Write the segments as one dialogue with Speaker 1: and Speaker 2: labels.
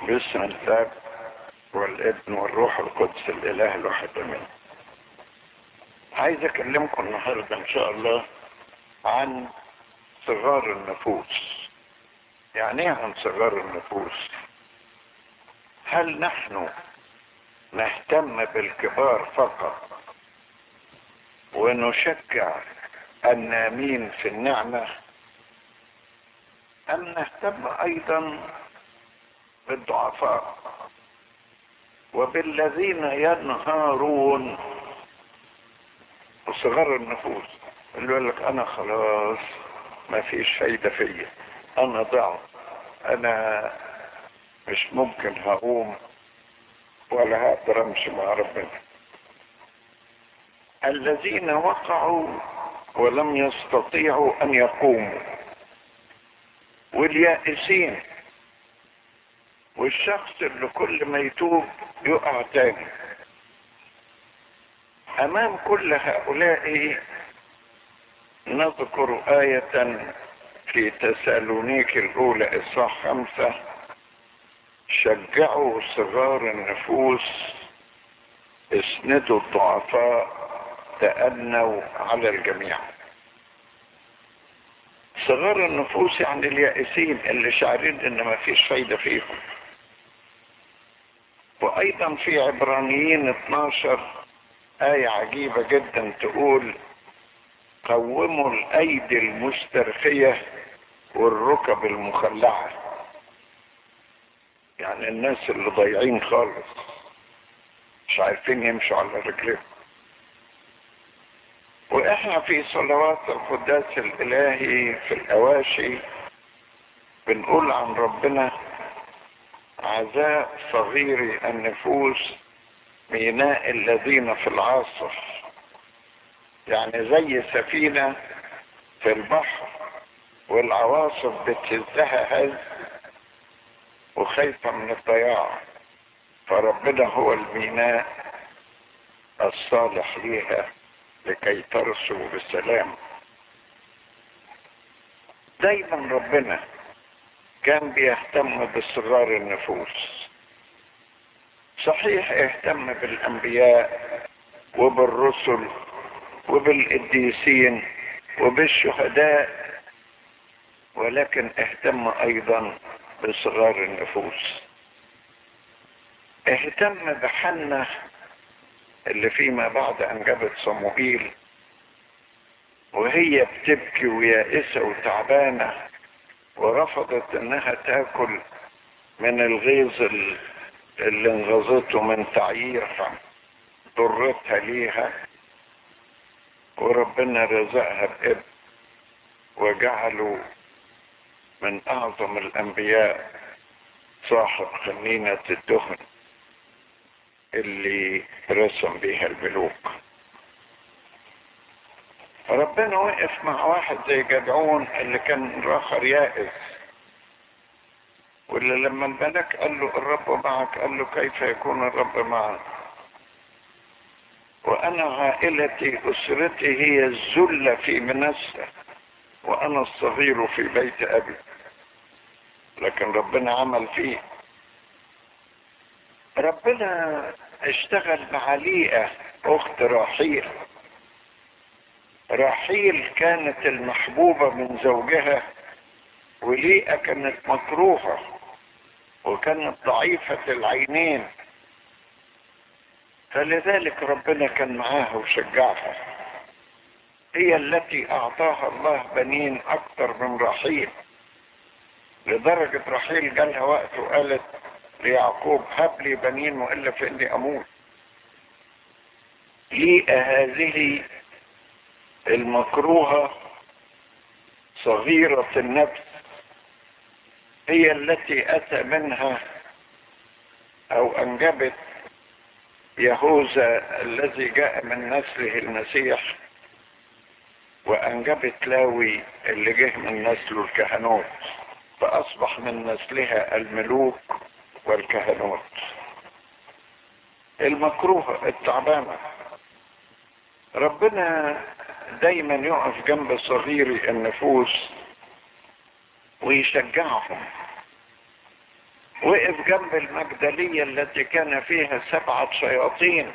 Speaker 1: باسم الاب والابن والروح القدس الاله الواحد امين عايز اكلمكم النهارده ان شاء الله عن صغار النفوس يعني ايه عن صغار النفوس هل نحن نهتم بالكبار فقط ونشجع النامين في النعمة أم نهتم أيضا بالضعفاء وبالذين ينهارون وصغار النفوس اللي يقول لك أنا خلاص ما فيش فايدة فيا أنا ضعف أنا مش ممكن هقوم ولا هقدر أمشي مع ربنا الذين وقعوا ولم يستطيعوا أن يقوموا واليائسين والشخص اللي كل ما يتوب يقع تاني أمام كل هؤلاء نذكر آية في تسالونيك الأولى إصحاح خمسة شجعوا صغار النفوس اسندوا الضعفاء تأنوا على الجميع صغار النفوس يعني اليائسين اللي شعرين ان ما فيش فايدة فيهم وايضا في عبرانيين 12 آية عجيبة جدا تقول قوموا الايدي المسترخية والركب المخلعة يعني الناس اللي ضايعين خالص مش عارفين يمشوا على رجليهم واحنا في صلوات القداس الالهي في الاواشي بنقول عن ربنا عزاء صغير النفوس ميناء الذين في العاصف يعني زي سفينة في البحر والعواصف بتهزها هز وخايفة من الضياع فربنا هو الميناء الصالح ليها لكي ترسوا بالسلام دايما ربنا كان بيهتم بصغار النفوس صحيح اهتم بالانبياء وبالرسل وبالقديسين وبالشهداء ولكن اهتم ايضا بصغار النفوس اهتم بحنه اللي فيما بعد انجبت صموئيل وهي بتبكي ويائسة وتعبانة ورفضت انها تاكل من الغيظ اللي انغظته من تعييرها ضرتها ليها وربنا رزقها بابن وجعله من اعظم الانبياء صاحب خنينة الدهن اللي رسم بيها الملوك ربنا وقف مع واحد زي جدعون اللي كان راخر يائس واللي لما الملك قال له الرب معك قال له كيف يكون الرب معك وانا عائلتي اسرتي هي الذلة في منسة وانا الصغير في بيت ابي لكن ربنا عمل فيه ربنا اشتغل مع ليئة اخت راحيل راحيل كانت المحبوبة من زوجها وليئة كانت مكروهة وكانت ضعيفة العينين فلذلك ربنا كان معاها وشجعها هي التي اعطاها الله بنين اكتر من رحيل لدرجة رحيل جالها وقت وقالت ليعقوب هب لي بنين والا فاني اموت ليئة هذه المكروهة صغيرة النفس هي التي اتى منها او انجبت يهوذا الذي جاء من نسله المسيح وانجبت لاوي اللي جه من نسله الكهنوت فاصبح من نسلها الملوك والكهنوت المكروهة التعبانة ربنا دايما يقف جنب صغير النفوس ويشجعهم وقف جنب المجدلية التي كان فيها سبعة شياطين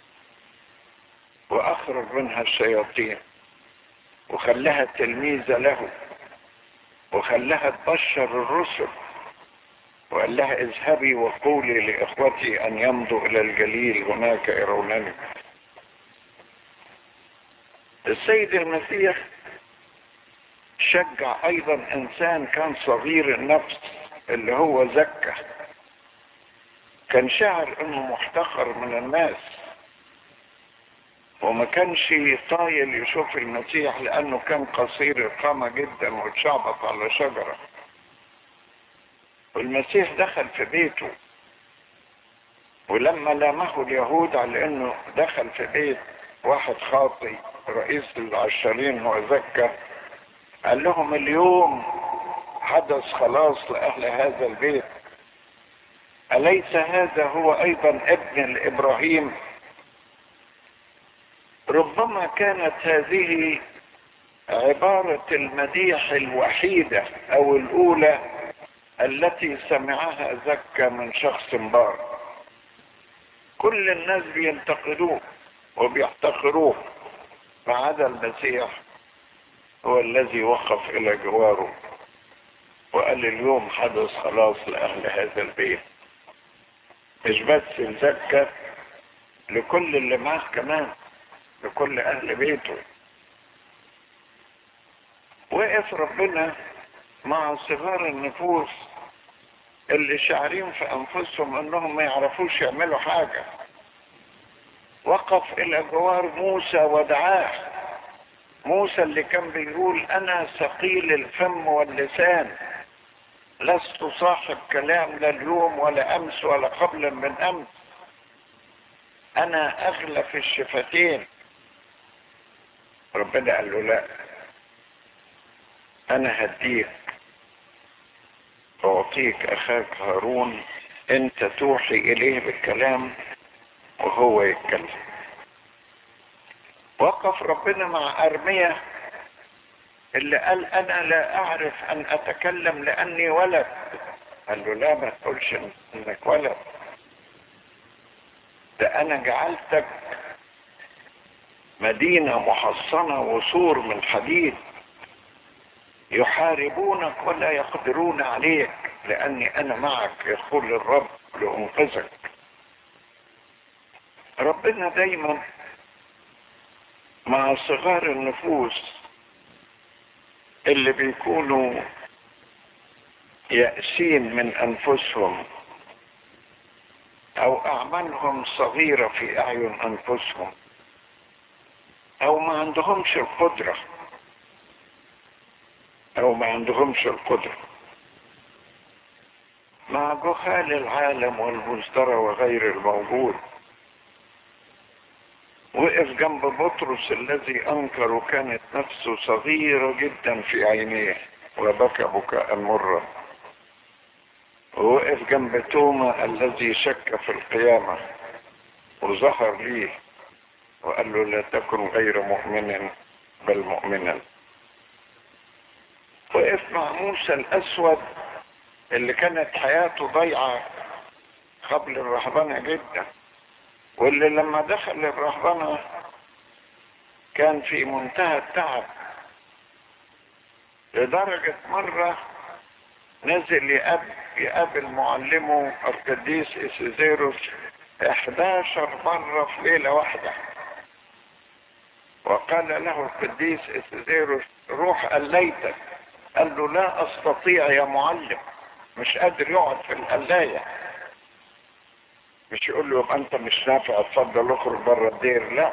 Speaker 1: وأخرج منها الشياطين وخلاها تلميذة له وخلاها تبشر الرسل وقال لها اذهبي وقولي لإخوتي أن يمضوا إلى الجليل هناك يرونني السيد المسيح شجع أيضا إنسان كان صغير النفس اللي هو زكى كان شاعر انه محتقر من الناس وما كانش طايل يشوف المسيح لانه كان قصير القامة جدا واتشعبط على شجرة والمسيح دخل في بيته ولما لامه اليهود على انه دخل في بيت واحد خاطي رئيس العشرين هو زكى قال لهم اليوم حدث خلاص لأهل هذا البيت أليس هذا هو أيضا ابن لإبراهيم ربما كانت هذه عبارة المديح الوحيدة أو الأولى التي سمعها زكى من شخص بار كل الناس بينتقدوه وبيحتقروه ما عدا المسيح هو الذي وقف إلى جواره وقال اليوم حدث خلاص لأهل هذا البيت مش بس زكى لكل اللي معاه كمان لكل أهل بيته وقف ربنا مع صغار النفوس اللي شاعرين في أنفسهم أنهم ما يعرفوش يعملوا حاجة وقف إلى جوار موسى ودعاه موسى اللي كان بيقول أنا ثقيل الفم واللسان لست صاحب كلام لا اليوم ولا امس ولا قبل من امس انا اغلى في الشفتين ربنا قال له لا انا هديك اعطيك اخاك هارون انت توحي اليه بالكلام وهو يتكلم وقف ربنا مع ارميه اللي قال انا لا اعرف ان اتكلم لاني ولد قال له لا ما تقولش انك ولد ده انا جعلتك مدينة محصنة وسور من حديد يحاربونك ولا يقدرون عليك لاني انا معك يقول الرب لانقذك ربنا دايما مع صغار النفوس اللي بيكونوا يأسين من أنفسهم أو أعمالهم صغيرة في أعين أنفسهم أو ما عندهمش القدرة أو ما عندهمش القدرة مع جهال العالم والمزدرى وغير الموجود وقف جنب بطرس الذي انكر وكانت نفسه صغيرة جدا في عينيه وبكى بكاء مرا ووقف جنب توما الذي شك في القيامة وظهر ليه وقال له لا تكن غير مؤمن بل مؤمنا وقف مع موسى الاسود اللي كانت حياته ضيعة قبل الرهبنة جدا واللي لما دخل الرهبنة كان في منتهى التعب لدرجة مرة نزل يقابل, يقابل معلمه القديس إسيزيروس 11 مرة في ليلة واحدة وقال له القديس إسيزيروس روح قليتك قال له لا أستطيع يا معلم مش قادر يقعد في القلاية مش يقول له يبقى انت مش نافع اتفضل اخرج بره الدير لا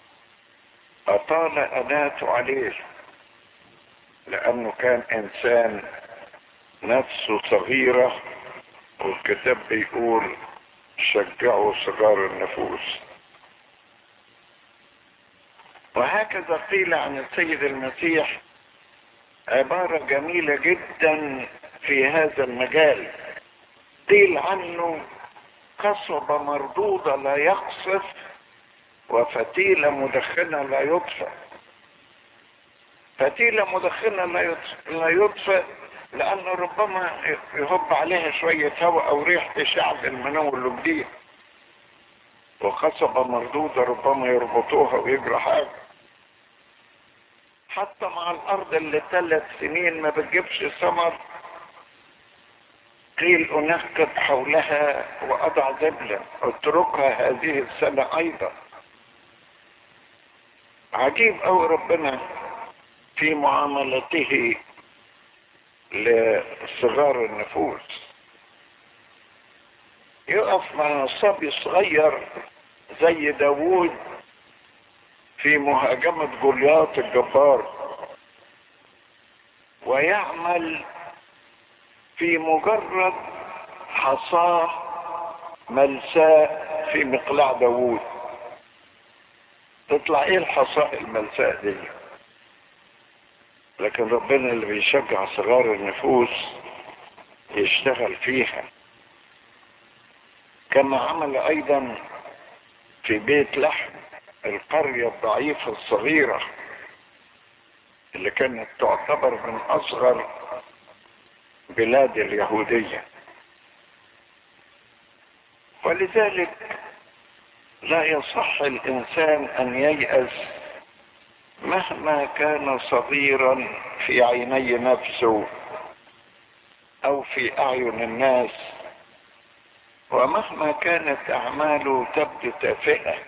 Speaker 1: اطال اناته عليه لانه كان انسان نفسه صغيرة والكتاب بيقول شجعوا صغار النفوس وهكذا قيل عن السيد المسيح عبارة جميلة جدا في هذا المجال قيل عنه قصبة مردودة لا يقصف وفتيلة مدخنة لا يطفئ فتيلة مدخنة لا يطفئ لأنه ربما يهب عليها شوية هواء أو ريح تشعب المنو اللي جديد وخصبة مردودة ربما يربطوها ويجرى حاجة حتى مع الأرض اللي ثلاث سنين ما بتجيبش ثمر قيل أنقط حولها وأضع زبلا اتركها هذه السنة أيضا عجيب أوي ربنا في معاملته لصغار النفوس يقف مع صبي صغير زي داوود في مهاجمة جولياط الجبار ويعمل في مجرد حصاه ملساء في مقلاع داوود تطلع ايه الحصاء الملساء دي لكن ربنا اللي بيشجع صغار النفوس يشتغل فيها كما عمل ايضا في بيت لحم القرية الضعيفة الصغيرة اللي كانت تعتبر من اصغر بلاد اليهودية ولذلك لا يصح الانسان ان ييأس مهما كان صغيرا في عيني نفسه او في اعين الناس ومهما كانت اعماله تبدو تافهه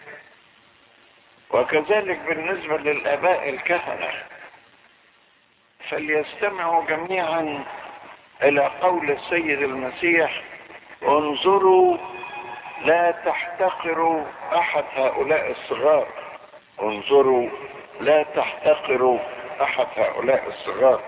Speaker 1: وكذلك بالنسبه للاباء الكهنه فليستمعوا جميعا الى قول السيد المسيح انظروا لا تحتقروا احد هؤلاء الصغار انظروا لا تحتقروا احد هؤلاء الصغار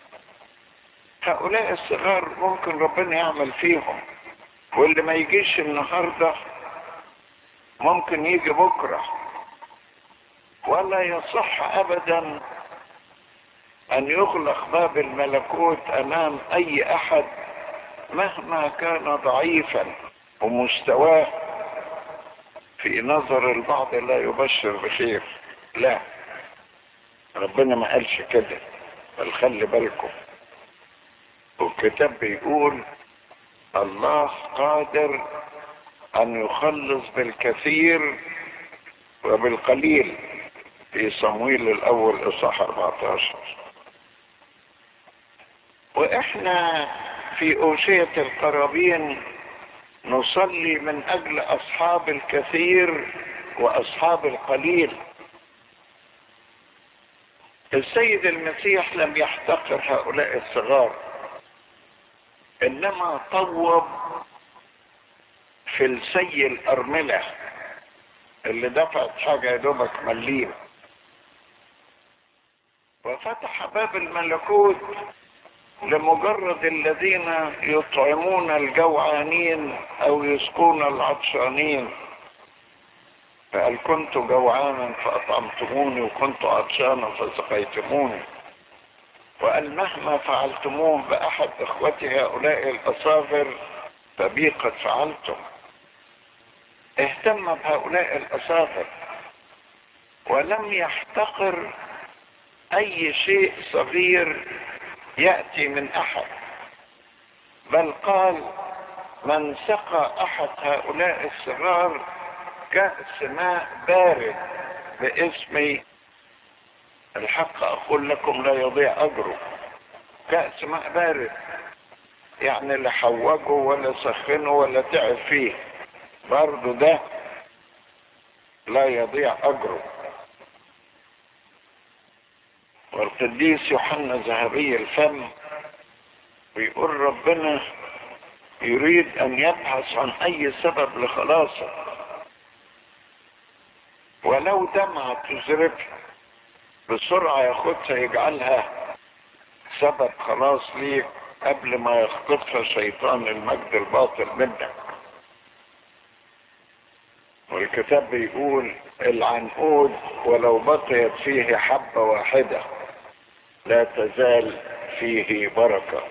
Speaker 1: هؤلاء الصغار ممكن ربنا يعمل فيهم واللي ما يجيش النهارده ممكن يجي بكره ولا يصح ابدا ان يغلق باب الملكوت امام اي احد مهما كان ضعيفا ومستواه في نظر البعض لا يبشر بخير لا ربنا ما قالش كده بل خلي بالكم والكتاب بيقول الله قادر ان يخلص بالكثير وبالقليل في صمويل الاول اصحاح 14 واحنا في اوشية القرابين نصلي من اجل اصحاب الكثير واصحاب القليل السيد المسيح لم يحتقر هؤلاء الصغار انما طوب في السي الارملة اللي دفعت حاجة يا دوبك مليم وفتح باب الملكوت لمجرد الذين يطعمون الجوعانين او يسقون العطشانين فقال كنت جوعانا فاطعمتموني وكنت عطشانا فسقيتموني وقال مهما فعلتموه باحد اخوتي هؤلاء الاصاغر فبي قد فعلتم اهتم بهؤلاء الاصاغر ولم يحتقر اي شيء صغير يأتي من أحد بل قال من سقى أحد هؤلاء الصغار كأس ماء بارد باسمي الحق أقول لكم لا يضيع أجره كأس ماء بارد يعني لا حوجه ولا سخنه ولا تعب فيه برضه ده لا يضيع أجره والقديس يوحنا ذهبي الفم بيقول ربنا يريد ان يبحث عن اي سبب لخلاصك ولو دمعة تزرف بسرعة ياخدها يجعلها سبب خلاص ليك قبل ما يخطفها شيطان المجد الباطل منك والكتاب بيقول العنقود ولو بقيت فيه حبة واحدة لا تزال فيه بركة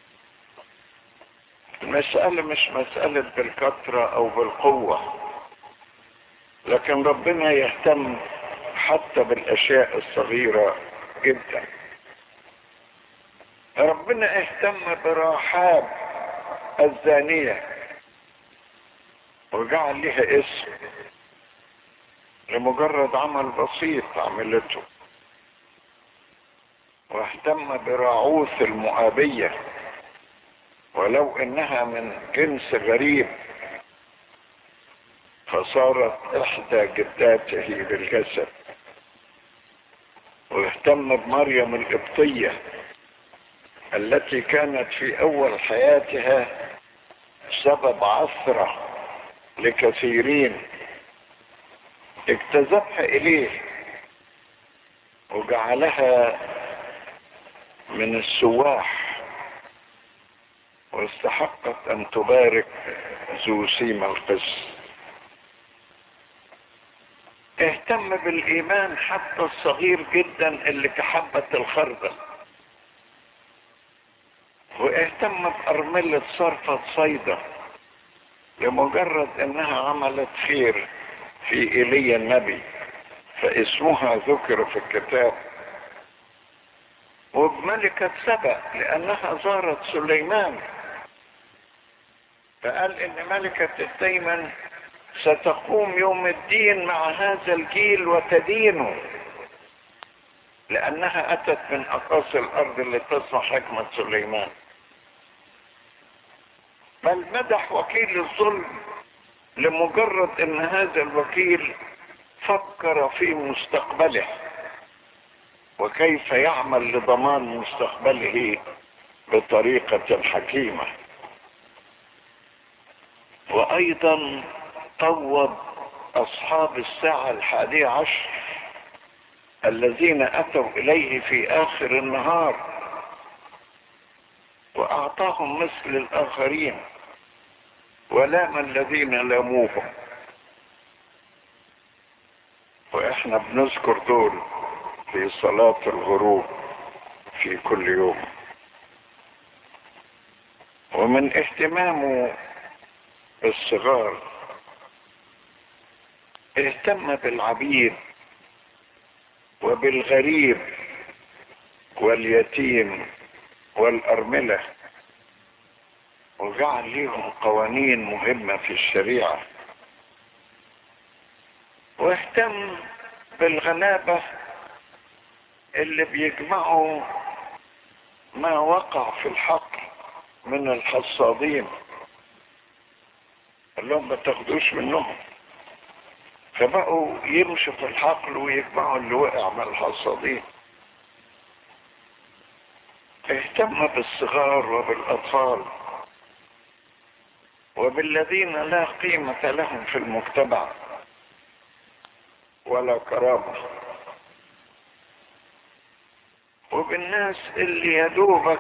Speaker 1: المسألة مش مسألة بالكثرة أو بالقوة لكن ربنا يهتم حتى بالأشياء الصغيرة جدا ربنا ربنا اهتم برحاب الزانية وجعل لها اسم لمجرد عمل بسيط عملته واهتم براعوث المؤابية ولو انها من جنس غريب فصارت احدى جداته بالجسد واهتم بمريم القبطية التي كانت في اول حياتها سبب عثرة لكثيرين اجتذبها اليه وجعلها من السواح واستحقت ان تبارك ذو سيما القس اهتم بالايمان حتى الصغير جدا اللي كحبة الخردل واهتم بارملة صرفة صيدا لمجرد انها عملت خير في ايليا النبي فاسمها ذكر في الكتاب وبملكة سبأ لأنها زارت سليمان فقال إن ملكة التيمن ستقوم يوم الدين مع هذا الجيل وتدينه لأنها أتت من أقاصي الأرض اللي تصنع حكمة سليمان بل مدح وكيل الظلم لمجرد ان هذا الوكيل فكر في مستقبله وكيف يعمل لضمان مستقبله بطريقة حكيمة وايضا طوب اصحاب الساعة الحادية عشر الذين اتوا اليه في اخر النهار واعطاهم مثل الاخرين ولام الذين لاموهم واحنا بنذكر دول في صلاة الغروب في كل يوم ومن اهتمامه الصغار اهتم بالعبيد وبالغريب واليتيم والأرملة وجعل ليهم قوانين مهمة في الشريعة واهتم بالغلابة اللي بيجمعوا ما وقع في الحقل من الحصادين قال لهم ما تاخدوش منهم فبقوا يمشوا في الحقل ويجمعوا اللي وقع من الحصادين اهتم بالصغار وبالأطفال وبالذين لا قيمة لهم في المجتمع ولا كرامة وبالناس اللي يدوبك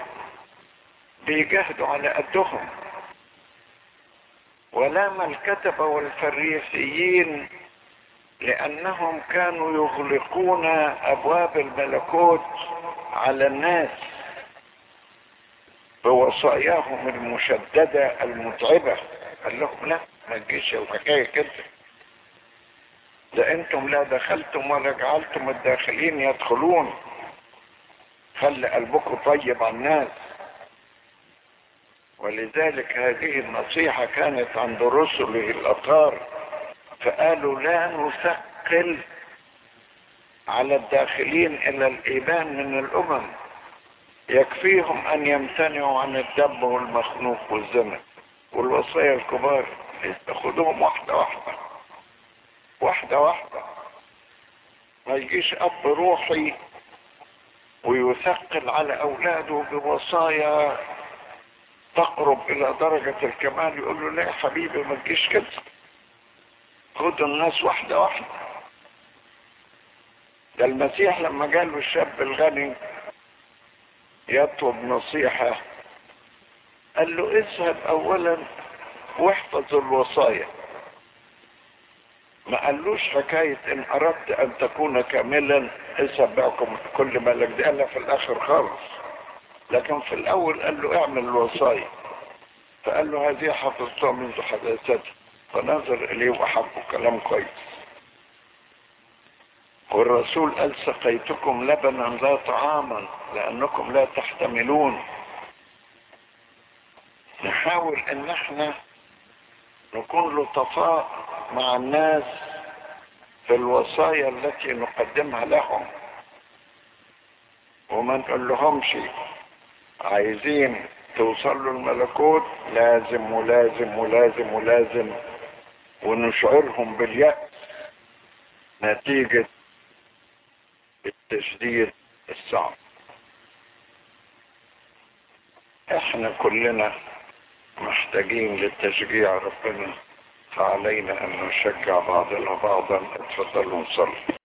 Speaker 1: بيجهدوا على قدهم ولام الكتبة والفريسيين لأنهم كانوا يغلقون أبواب الملكوت على الناس بوصاياهم المشددة المتعبة قال لهم لا ما تجيش الحكاية كده ده انتم لا دخلتم ولا جعلتم الداخلين يدخلون خلي قلبكم طيب على الناس ولذلك هذه النصيحة كانت عند رسله الأطهار فقالوا لا نثقل على الداخلين إلى الإيمان من الأمم يكفيهم أن يمتنعوا عن الدم والمخنوق والزنا والوصايا الكبار خدوهم واحدة واحدة واحدة واحدة ما يجيش أب روحي ويثقل على أولاده بوصايا تقرب إلى درجة الكمال يقول له لا يا حبيبي ما تجيش كده خد الناس واحدة واحدة ده المسيح لما قال له الشاب الغني يطلب نصيحة قال له اذهب اولا واحفظ الوصايا ما قالوش حكاية ان اردت ان تكون كاملا اذهب بكم كل ملك دي قالها في الاخر خالص لكن في الاول قال له اعمل الوصايا فقال له هذه حفظتها منذ حداثتي فنظر اليه وحبه كلام كويس والرسول قال سقيتكم لبنا لا طعاما لأنكم لا تحتملون نحاول ان احنا نكون لطفاء مع الناس في الوصايا التي نقدمها لهم وما نقول لهمش عايزين توصلوا الملكوت لازم ولازم ولازم ولازم ونشعرهم باليأس نتيجة التشديد الصعب احنا كلنا محتاجين للتشجيع ربنا فعلينا ان نشجع بعضنا بعضا اتفضلوا نصلي